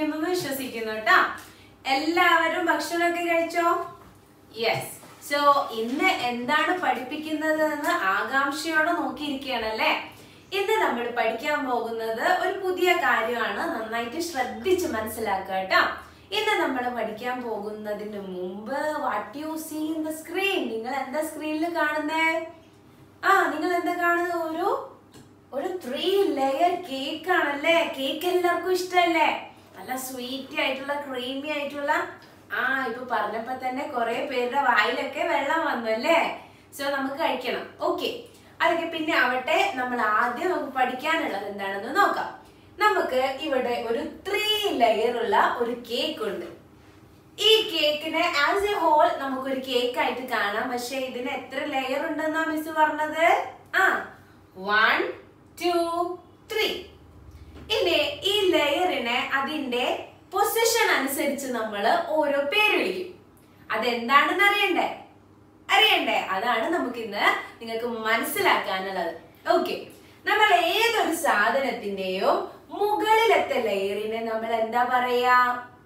സുഖമായിട്ടിരിക്കുന്നു എന്ന് വിശ്വസിക്കുന്നു കേട്ടോ എല്ലാവരും ഭക്ഷണമൊക്കെ കഴിച്ചോ യെസ് സോ ഇന്ന് എന്താണ് പഠിപ്പിക്കുന്നത് എന്ന് ആകാംക്ഷയോടെ നോക്കിയിരിക്കുകയാണല്ലേ ഇന്ന് നമ്മൾ പഠിക്കാൻ പോകുന്നത് ഒരു പുതിയ കാര്യമാണ് നന്നായിട്ട് ശ്രദ്ധിച്ച് മനസ്സിലാക്കുക കേട്ടോ ഇന്ന് നമ്മൾ പഠിക്കാൻ പോകുന്നതിന് മുമ്പ് what you see in the screen നിങ്ങൾ എന്താ സ്ക്രീനിൽ കാണുന്നേ ആ നിങ്ങൾ എന്താ കാണുന്നത് ഒരു ഒരു ത്രീ ലെയർ കേക്ക് ആണല്ലേ കേക്ക് എല്ലാവർക്കും ഇഷ്ടമല്ലേ നല്ല സ്വീറ്റി ആയിട്ടുള്ള ക്രീമി ആയിട്ടുള്ള ആ ഇപ്പൊ പറഞ്ഞപ്പോ തന്നെ കുറെ പേരുടെ വായിലൊക്കെ വെള്ളം വന്നു അല്ലേ സോ നമുക്ക് കഴിക്കണം ഓക്കെ അതൊക്കെ പിന്നെ ആവട്ടെ നമ്മൾ ആദ്യം നമുക്ക് പഠിക്കാനുള്ളത് എന്താണെന്ന് നോക്കാം നമുക്ക് ഇവിടെ ഒരു ത്രീ ലെയർ ഉള്ള ഒരു കേക്ക് ഉണ്ട് ഈ കേക്കിനെ ആസ് എ ഹോൾ നമുക്കൊരു കേക്ക് ആയിട്ട് കാണാം പക്ഷെ ഇതിന് എത്ര ലെയർ ഉണ്ടെന്നാ മിസ് പറഞ്ഞത് ആ വൺ ടു ത്രീ ഇനി ഈ ലെയറിനെ അതിന്റെ പൊസിഷൻ അനുസരിച്ച് നമ്മൾ ഓരോ പേര് വിളിക്കും അതെന്താണെന്ന് അറിയണ്ടേ അറിയണ്ടേ അതാണ് നമുക്ക് ഇന്ന് നിങ്ങൾക്ക് മനസ്സിലാക്കാനുള്ളത് ഓക്കെ നമ്മൾ ഏതൊരു സാധനത്തിന്റെയും മുകളിലത്തെ ലെയറിനെ നമ്മൾ എന്താ പറയാ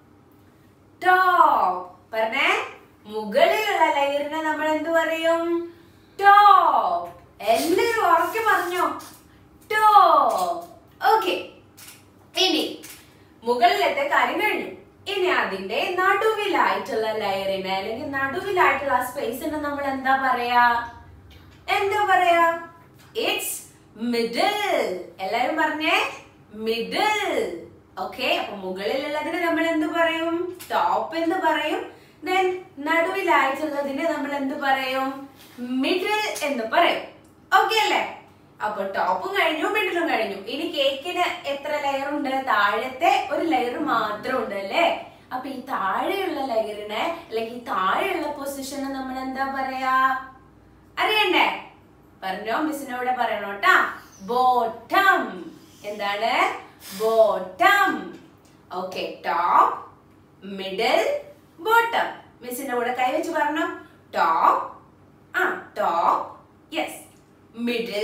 ടോപ്പ് പറഞ്ഞേ മുകളിലുള്ള ലെയറിനെ നമ്മൾ എന്ത് പറയും ടോപ്പ് എല്ലാവരും ഉറക്കെ പറഞ്ഞോ ടോപ്പ് ഓക്കെ ഇനി മുകളിലത്തെ കാര്യം കഴിഞ്ഞു ഇനി അതിന്റെ നടുവിലായിട്ടുള്ള ലെയറിനെ അല്ലെങ്കിൽ നടുവിലായിട്ടുള്ള സ്പേസിനെ നമ്മൾ എന്താ പറയാ എന്താ പറയാ ഇറ്റ്സ് മിഡിൽ എല്ലാരും പറഞ്ഞേ മിഡിൽ ഓക്കെ അപ്പൊ മുകളിലുള്ളതിനെ നമ്മൾ എന്ത് പറയും ടോപ്പ് എന്ന് പറയും ദെൻ നടുവിലായിട്ടുള്ളതിനെ നമ്മൾ എന്ത് പറയും മിഡിൽ എന്ന് പറയും ഓക്കെ അല്ലേ അപ്പൊ ടോപ്പും കഴിഞ്ഞു മിഡിലും കഴിഞ്ഞു ഇനി കേക്കിന് എത്ര ലെയർ ഉണ്ട് താഴത്തെ ഒരു ലെയർ മാത്രം ഉണ്ട് അല്ലേ അപ്പൊ ഈ താഴെയുള്ള ലെയറിനെ അല്ലെങ്കിൽ ഈ താഴെയുള്ള പൊസിഷനെ നമ്മൾ എന്താ പറയാ അറിയണ്ടേ പറഞ്ഞോ മിസ്സിനോട് പറയണോട്ടാ ബോട്ടം എന്താണ് bottom okay top middle bottom മിസ്സിന്റെ കൂടെ കൈവച്ച് പറഞ്ഞോ ടോപ്പ് ആ ടോപ്പ് യെസ് മിഡിൽ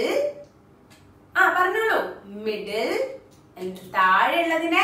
ആ പറഞ്ഞോളൂ മിഡിൽ താഴെയുള്ളതിനെ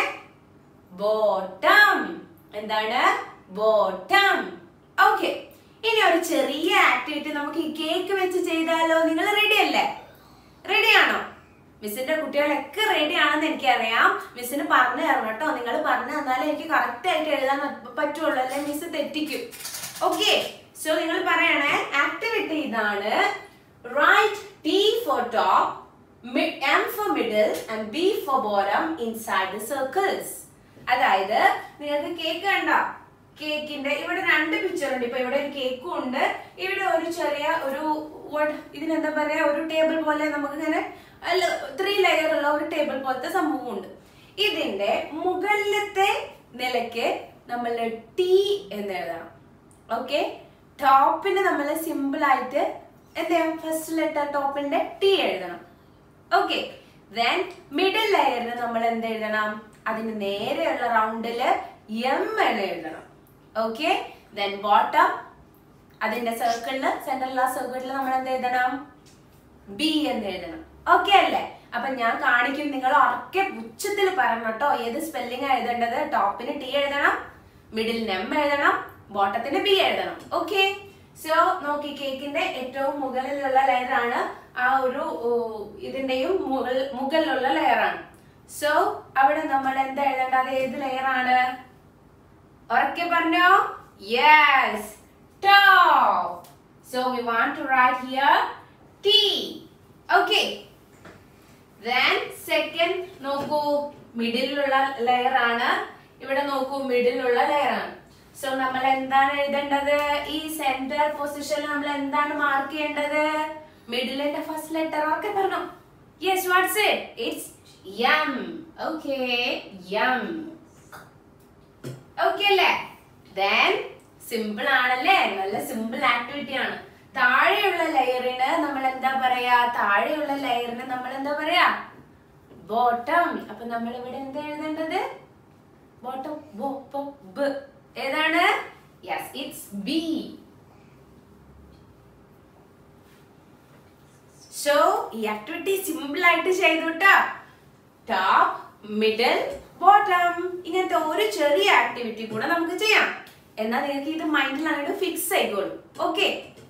ബോട്ടം എന്താണ് ബോട്ടം ഓക്കെ ഇനി ഒരു ചെറിയ ആക്ടിവിറ്റി നമുക്ക് ഈ കേക്ക് വെച്ച് ചെയ്താലോ നിങ്ങൾ റെഡി അല്ലേ റെഡി ആണോ മിസ്സിന്റെ കുട്ടികളൊക്കെ റെഡി ആണെന്ന് എനിക്കറിയാം മിസ്സിന് പറഞ്ഞു തരണം കേട്ടോ നിങ്ങൾ പറഞ്ഞു തന്നാലേ എനിക്ക് കറക്റ്റ് ആയിട്ട് എഴുതാൻ പറ്റുള്ളൂ അല്ലെ മിസ് തെറ്റിക്കും ഓക്കെ സോ നിങ്ങൾ പറയണേ ആക്ടിവിറ്റി ഇതാണ് write T for top M for middle and B for bottom inside the circles അതായത് നിങ്ങൾക്ക് കേക്ക് കണ്ടോ കേക്കിന്റെ ഇവിടെ രണ്ട് പിക്ചർ ഉണ്ട് ഇപ്പൊ ഇവിടെ ഒരു കേക്കും ഉണ്ട് ഇവിടെ ഒരു ചെറിയ ഒരു what- ഇതിനെന്താ പറയാ ഒരു ടേബിൾ പോലെ നമുക്ക് ഇങ്ങനെ ത്രീ ലെയർ ഉള്ള ഒരു ടേബിൾ പോലത്തെ സംഭവം ഉണ്ട് ഇതിന്റെ മുകളിലത്തെ നിലയ്ക്ക് നമ്മൾ ടി എന്ന് എഴുതണം ഓക്കെ ടോപ്പിന് നമ്മൾ സിമ്പിൾ ആയിട്ട് എന്താ ഫസ്റ്റ് ലെറ്റർ ടോപ്പിന്റെ ടി എഴുതണം ഓക്കെ ദെൻ മിഡിൽ ലെയറിന് നമ്മൾ എന്ത് എഴുതണം അതിന് നേരെയുള്ള റൗണ്ടില് എം എന്ന് എഴുതണം ഓക്കെ ദെൻ ബോട്ടം അതിന്റെ സർക്കിളില് സെന്ററിലുള്ള സർക്കിളിൽ നമ്മൾ എന്ത് എഴുതണം ബി എന്ന് എഴുതണം ഓക്കെ അല്ലേ അപ്പൊ ഞാൻ കാണിക്കും നിങ്ങൾ ഉറക്കെ ഉച്ചത്തിൽ പറയണം കേട്ടോ ഏത് സ്പെല്ലിംഗ് എഴുതേണ്ടത് ടോപ്പിന് ടി എഴുതണം മിഡിലിന് എം എഴുതണം ബോട്ടത്തിന് ബി എഴുതണം ഓക്കെ സോ നോക്കി കേക്കിന്റെ ഏറ്റവും മുകളിലുള്ള ലെയർ ആണ് ആ ഒരു ഊ, ഇതിന്റെയും മുകൾ മുകളിലുള്ള ലെയർ ആണ് സോ അവിടെ നമ്മൾ എന്താ എഴുതേണ്ടത് അത് ഏത് ലെയർ ആണ് ഉറക്കെ പറഞ്ഞോ yes top so we want to write here T okay then second നോക്കൂ മിഡിലുള്ള ലെയർ ആണ് ഇവിടെ നോക്കൂ മിഡിലുള്ള ലെയർ ആണ് സോ നമ്മൾ എന്താണ് എഴുതേണ്ടത് ഈ സെന്റർ പൊസിഷനിൽ നമ്മൾ എന്താണ് മാർക്ക് ചെയ്യേണ്ടത് മിഡിലിന്റെ ഫസ്റ്റ് ലെറ്റർ ഒക്കെ പറഞ്ഞു yes what's it it's M okay M okay അല്ലേ ദെൻ സിമ്പിൾ ആണല്ലേ നല്ല സിമ്പിൾ ആക്ടിവിറ്റി ആണ് താഴെയുള്ള ലെയറിന് നമ്മൾ എന്താ പറയാ താഴെയുള്ള ലെയറിന് നമ്മൾ എന്താ പറയാ ബോട്ടം അപ്പൊ നമ്മൾ ഇവിടെ എന്താ എഴുതേണ്ടത് ബോട്ടം ബോ ബോ ബ് ഏതാണ് യെസ് ഇറ്റ്സ് ബി സോ ഈ ആക്ടിവിറ്റി സിമ്പിൾ ആയിട്ട് ചെയ്തു കേട്ടോ ടോപ്പ് മിഡിൽ ബോട്ടം ഇങ്ങനത്തെ ഒരു ചെറിയ ആക്ടിവിറ്റി കൂടെ നമുക്ക് ചെയ്യാം എന്നാൽ നിങ്ങൾക്ക് ഇത് മൈൻഡിൽ അങ്ങോട്ട് ഫിക്സ് ആയിക്കോളും ഓക്കെ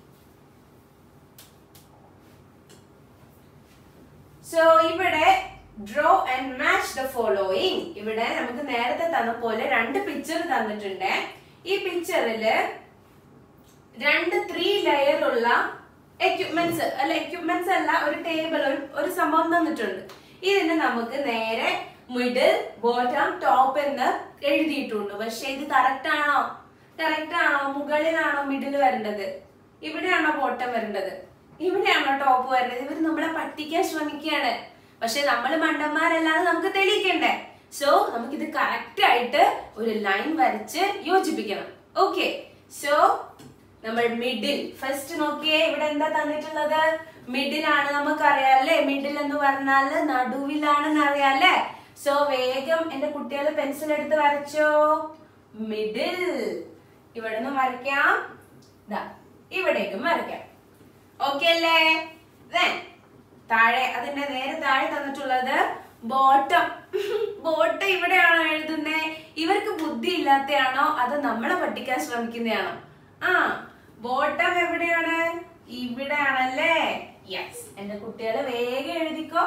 സോ ഇവിടെ draw and match the following ഇവിടെ നമുക്ക് നേരത്തെ തന്ന പോലെ രണ്ട് പിക്ചർ തന്നിട്ടുണ്ട് ഈ പിക്ചറില് രണ്ട് ത്രീ ലെയർ ഉള്ള എക്യുപ്മെന്റ്സ് അല്ല എക്യുപ്മെന്റ്സ് അല്ല ഒരു ടേബിൾ ഒരു ഒരു സംഭവം തന്നിട്ടുണ്ട് ഇതിന് നമുക്ക് നേരെ മിഡിൽ ബോട്ടം ടോപ്പ് എന്ന് എഴുതിയിട്ടുണ്ട് പക്ഷെ ഇത് കറക്റ്റ് ആണോ കറക്റ്റ് ആണോ മുകളിലാണോ മിഡിൽ വരേണ്ടത് ഇവിടെയാണോ ബോട്ടം വരേണ്ടത് ഇവിടെയാണോ ടോപ്പ് വരേണ്ടത് ഇവർ നമ്മളെ പറ്റിക്കാൻ ശ്രമിക്കുകയാണ് പക്ഷെ നമ്മൾ മണ്ടന്മാരല്ലാതെ നമുക്ക് തെളിയിക്കണ്ടേ സോ നമുക്കിത് കറക്റ്റ് ആയിട്ട് ഒരു ലൈൻ വരച്ച് യോജിപ്പിക്കണം ഓക്കെ സോ നമ്മൾ മിഡിൽ ഫസ്റ്റ് നോക്കിയേ ഇവിടെ എന്താ തന്നിട്ടുള്ളത് മിഡിൽ ആണ് നമുക്കറിയാം അല്ലേ മിഡിൽ എന്ന് പറഞ്ഞാല് നടുവിലാണെന്ന് അറിയാം അല്ലേ സോ വേഗം എന്റെ കുട്ടികൾ പെൻസിൽ എടുത്ത് വരച്ചോ മിഡിൽ ഇവിടെ നിന്ന് വരയ്ക്കാം ദാ ഇവിടേക്കും വരയ്ക്കാം ഓക്കെ അല്ലേ Then, താഴെ അതിന്റെ നേരെ താഴെ തന്നിട്ടുള്ളത് ബോട്ടം ബോട്ടം ഇവിടെയാണോ എഴുതുന്നേ ഇവർക്ക് ബുദ്ധി ഇല്ലാത്തയാണോ അത് നമ്മളെ പഠിക്കാൻ ശ്രമിക്കുന്നതാണോ ആ ബോട്ടം എവിടെയാണ് ഇവിടെയാണല്ലേ യെസ് എന്റെ കുട്ടികള് വേഗം എഴുതിക്കോ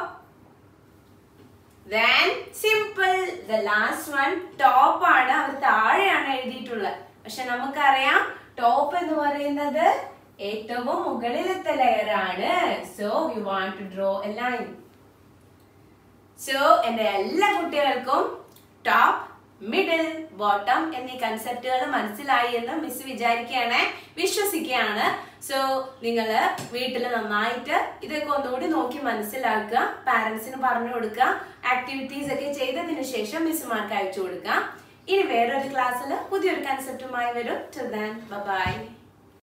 then simple the last one top ആണ് അവർ താഴെയാണ് എഴുതിയിട്ടുള്ളത് പക്ഷെ നമുക്കറിയാം ടോപ്പ് എന്ന് പറയുന്നത് ഏറ്റവും മുകളിലത്തെ ലെയർ ആണ് so we want to draw a line so എന്റെ എല്ലാ കുട്ടികൾക്കും ടോപ്പ് മിഡിൽ ബോട്ടം എന്നീ കൺസെപ്റ്റുകൾ മനസ്സിലായി എന്ന് മിസ് വിചാരിക്കുകയാണ് വിശ്വസിക്കുകയാണ് സോ നിങ്ങൾ വീട്ടിൽ നന്നായിട്ട് ഇതൊക്കെ ഒന്നുകൂടി നോക്കി മനസ്സിലാക്കുക പാരന്റ്സിന് പറഞ്ഞു കൊടുക്കുക ആക്ടിവിറ്റീസ് ഒക്കെ ചെയ്തതിനു ശേഷം മിസ്സുമാർക്ക് അയച്ചു കൊടുക്കുക ഇനി വേറൊരു ക്ലാസ്സിൽ പുതിയൊരു കൺസെപ്റ്റുമായി വരും ബൈ